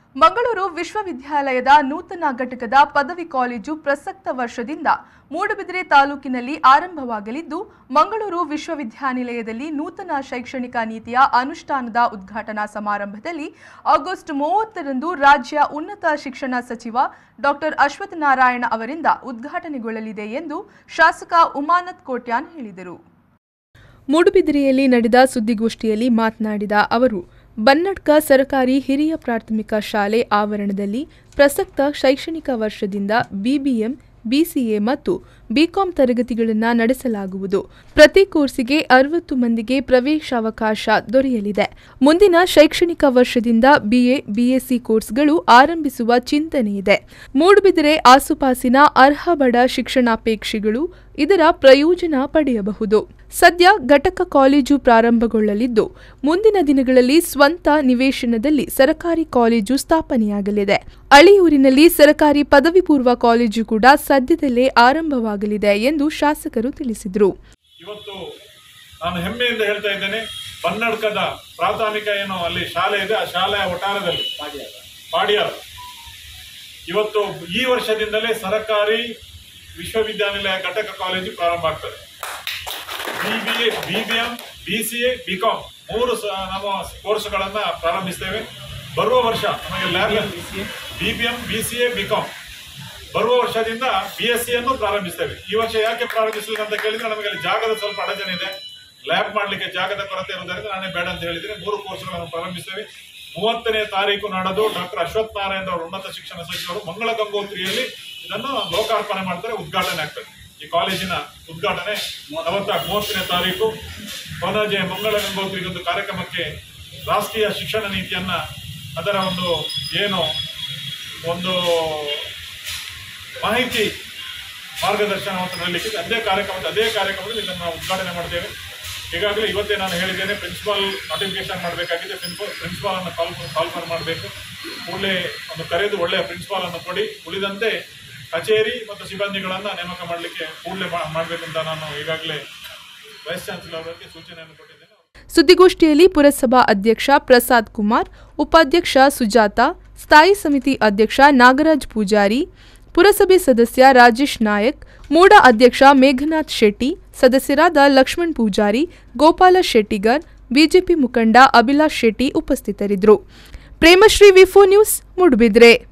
ಮಂಗಳೂರು ವಿಶ್ವವಿದ್ಯಾಲಯದ ನೂತನ ಘಟಕದ ಪದವಿ ಕಾಲೇಜು ಪ್ರಸಕ್ತ ವರ್ಷದಿಂದ ಮೂಡುಬಿದಿರೆ ತಾಲೂಕಿನಲ್ಲಿ ಆರಂಭವಾಗಲಿದ್ದು ಮಂಗಳೂರು ವಿಶ್ವವಿದ್ಯಾನಿಲಯದಲ್ಲಿ ನೂತನ ಶೈಕ್ಷಣಿಕ ನೀತಿಯ ಅನುಷ್ಠಾನದ ಉದ್ಘಾಟನಾ ಸಮಾರಂಭದಲ್ಲಿ ಆಗಸ್ಟ್ ಮೂವತ್ತರಂದು ರಾಜ್ಯ ಉನ್ನತ ಶಿಕ್ಷಣ ಸಚಿವ ಡಾಕ್ಟರ್ ಅಶ್ವಥ್ ನಾರಾಯಣ ಅವರಿಂದ ಉದ್ಘಾಟನೆಗೊಳ್ಳಲಿದೆ ಎಂದು ಶಾಸಕ ಉಮಾನತ್ ಕೋಟ್ಯಾನ್ ಹೇಳಿದರು ಮೂಡುಬಿದಿರೆಯಲ್ಲಿ ನಡೆದ ಸುದ್ದಿಗೋಷ್ಠಿಯಲ್ಲಿ ಮಾತನಾಡಿದ ಅವರು ಬನ್ನಡ್ಕ ಸರ್ಕಾರಿ ಹಿರಿಯ ಪ್ರಾಥಮಿಕ ಶಾಲೆ ಆವರಣದಲ್ಲಿ ಪ್ರಸಕ್ತ ಶೈಕ್ಷಣಿಕ ವರ್ಷದಿಂದ ಬಿಬಿಎಂ ಬಿಸಿಎ ಮತ್ತು ಬಿಕಾಂ ತರಗತಿಗಳನ್ನು ನಡೆಸಲಾಗುವುದು ಪ್ರತಿ ಕೋರ್ಸಿಗೆ ಅರವತ್ತು ಮಂದಿಗೆ ಪ್ರವೇಶಾವಕಾಶ ದೊರೆಯಲಿದೆ ಮುಂದಿನ ಶೈಕ್ಷಣಿಕ ವರ್ಷದಿಂದ ಬಿಎ ಬಿಎಸ್ಸಿ ಕೋರ್ಸ್ಗಳು ಆರಂಭಿಸುವ ಚಿಂತನೆ ಇದೆ ಮೂಡುಬಿದಿರೆ ಆಸುಪಾಸಿನ ಅರ್ಹ ಬಡ ಶಿಕ್ಷಣಾಪೇಕ್ಷಿಗಳು ಇದರ ಪ್ರಯೋಜನ ಪಡೆಯಬಹುದು ಸದ್ಯ ಘಟಕ ಕಾಲೇಜು ಪ್ರಾರಂಭಗೊಳ್ಳಲಿದ್ದು ಮುಂದಿನ ದಿನಗಳಲ್ಲಿ ಸ್ವಂತ ನಿವೇಶನದಲ್ಲಿ ಸರಕಾರಿ ಕಾಲೇಜು ಸ್ಥಾಪನೆಯಾಗಲಿದೆ ಅಳಿಯೂರಿನಲ್ಲಿ ಸರಕಾರಿ ಪದವಿ ಪೂರ್ವ ಕಾಲೇಜು ಕೂಡ ಸದ್ಯದಲ್ಲೇ ಆರಂಭವಾಗಲಿದೆ ಎಂದು ಶಾಸಕರು ತಿಳಿಸಿದರು ಇವತ್ತು ನಾನು ಹೆಮ್ಮೆಯಿಂದ ಹೇಳ್ತಾ ಇದ್ದೇನೆ ಕನ್ನಡಕದ ಪ್ರಾಥಮಿಕ ಏನು ಅಲ್ಲಿ ಶಾಲೆ ಇದೆ ಆ ಶಾಲೆಯ ಒಟ್ಟಾರದಲ್ಲಿ ಪಾಡಿಯಾರ್ ಇವತ್ತು ಈ ವರ್ಷದಿಂದಲೇ ಸರ್ಕಾರಿ ವಿಶ್ವವಿದ್ಯಾನಿಲಯ ಘಟಕ ಕಾಲೇಜು ಪ್ರಾರಂಭ ಆಗ್ತದೆ ಬಿಬಿಎ ಬಿಬಿಎಂ ಬಿಸಿಎ ಬಿಕಾಂ ಮೂರು ಸ- ನಮ್ಮ ಕೋರ್ಸ್ಗಳನ್ನ ಪ್ರಾರಂಭಿಸ್ತೇವೆ ಬರುವ ವರ್ಷ ನಮಗೆ ಲ್ಯಾಬ್ ಬಿಬಿಎಂ ಬಿಸಿಎ ಬಿಕಾಂ ಬರುವ ವರ್ಷದಿಂದ ಬಿ ಎಸ್ ಸಿ ಅನ್ನು ಪ್ರಾರಂಭಿಸ್ತೇವೆ ಈ ವರ್ಷ ಯಾಕೆ ಪ್ರಾರಂಭಿಸಲಿಲ್ಲ ಅಂತ ಕೇಳಿದ್ರೆ ನಮಗೆ ಅಲ್ಲಿ ಜಾಗದ ಸ್ವಲ್ಪ ಅಡಚಣೆ ಇದೆ ಲ್ಯಾಬ್ ಮಾಡಲಿಕ್ಕೆ ಜಾಗದ ಕೊರತೆ ಇರುವುದರಿಂದ ನಾನೇ ಬೇಡ ಅಂತ ಹೇಳಿದ್ರೆ ಮೂರು ಕೋರ್ಸ್ಗಳನ್ನು ಪ್ರಾರಂಭಿಸ್ತೇವೆ ಮೂವತ್ತನೇ ತಾರೀಕು ನಾಡದು ಡಾಕ್ಟರ್ ಅಶ್ವಥ್ ನಾರಾಯಣ್ ಅವರ ಉನ್ನತ ಶಿಕ್ಷಣ ಸಚಿವರು ಮಂಗಳ ಗಂಗೋತ್ರಿಯಲ್ಲಿ ಇದನ್ನು ಲೋಕಾರ್ಪಣೆ ಮಾಡ್ತಾರೆ ಉದ್ಘಾಟನೆ ಆಗ್ತದೆ ಈ ಕಾಲೇಜಿನ ಉದ್ಘಾಟನೆ ಅವತ್ತ ಮೂವತ್ತನೇ ತಾರೀಕು ಪನಜೆ ಮಂಗಳ ಗಂಗೋತ್ರಿಗೆ ಒಂದು ಕಾರ್ಯಕ್ರಮಕ್ಕೆ ರಾಷ್ಟ್ರೀಯ ಶಿಕ್ಷಣ ನೀತಿಯನ್ನ ಅದರ ಒಂದು ಏನು ಒಂದು ಮಾಹಿತಿ ಮಾರ್ಗದರ್ಶನವನ್ನು ನೀಡಲಿಕ್ಕೆ ಅದೇ ಕಾರ್ಯಕ್ರಮದ ಅದೇ ಕಾರ್ಯಕ್ರಮದಲ್ಲಿ ಇದನ್ನು ನಾವು ಉದ್ಘಾಟನೆ ಮಾಡ್ತೇವೆ ಈಗಾಗಲೇ ಇವತ್ತೇ ನಾನು ಹೇಳಿದ್ದೇನೆ ಪ್ರಿನ್ಸಿಪಾಲ್ ನೋಟಿಫಿಕೇಶನ್ ಮಾಡಬೇಕಾಗಿದೆ ಪ್ರಿನ್ಸಿಪಾಲ್ ಪ್ರಿನ್ಸಿಪಾಲ್ ಅನ್ನು ಕಾಲ್ ಕಾಲ್ಫರ್ ಮಾಡಬೇಕು ಕೂಡಲೇ ಒಂದು ಕರೆದು ಒಳ್ಳೆಯ ಪ್ರಿನ್ಸಿಪಾಲ್ ಅನ್ನು ಕೊಡಿ ಉಳಿದಂತೆ ಕಚೇರಿ ಮತ್ತು ಸಿಬ್ಬಂದಿಗಳನ್ನು ನೇಮಕ ಮಾಡಲಿಕ್ಕೆ ಕೂಡಲೇ ಮಾಡಬೇಕು ಅಂತ ನಾನು ಈಗಾಗಲೇ ವೈಸ್ ಚಾನ್ಸಲರ್ ಅವರಿಗೆ ಸೂಚನೆಯನ್ನು ಕೊಟ್ಟಿದ್ದೇನೆ ಸುದ್ದಿಗೋಷ್ಠಿಯಲ್ಲಿ ಪುರಸಭಾ ಅಧ್ಯಕ್ಷ ಪ್ರಸಾದ್ ಕುಮಾರ್ ಉಪಾಧ್ಯಕ್ಷ ಸುಜಾತ ಸ್ಥಾಯಿ ಸಮಿತಿ ಅಧ್ಯಕ್ಷ ನಾಗರಾಜ್ ಪೂಜಾರಿ ಪುರಸಭೆ ಸದಸ್ಯ ರಾಜೇಶ್ ನಾಯಕ್ ಮೂಡ ಅಧ್ಯಕ್ಷ ಮೇಘನಾಥ್ ಶೆಟ್ಟಿ ಸದಸ್ಯರಾದ ಲಕ್ಷ್ಮಣ್ ಪೂಜಾರಿ ಗೋಪಾಲ ಶೆಟ್ಟಿಗರ್ ಬಿಜೆಪಿ ಮುಖಂಡ ಅಭಿಲಾಷ್ ಶೆಟ್ಟಿ ಉಪಸ್ಥಿತರಿದ್ದರು ಪ್ರೇಮಶ್ರೀ ವಿಫೋ ನ್ಯೂಸ್ ಮೂಡುಬಿದ್ರೆ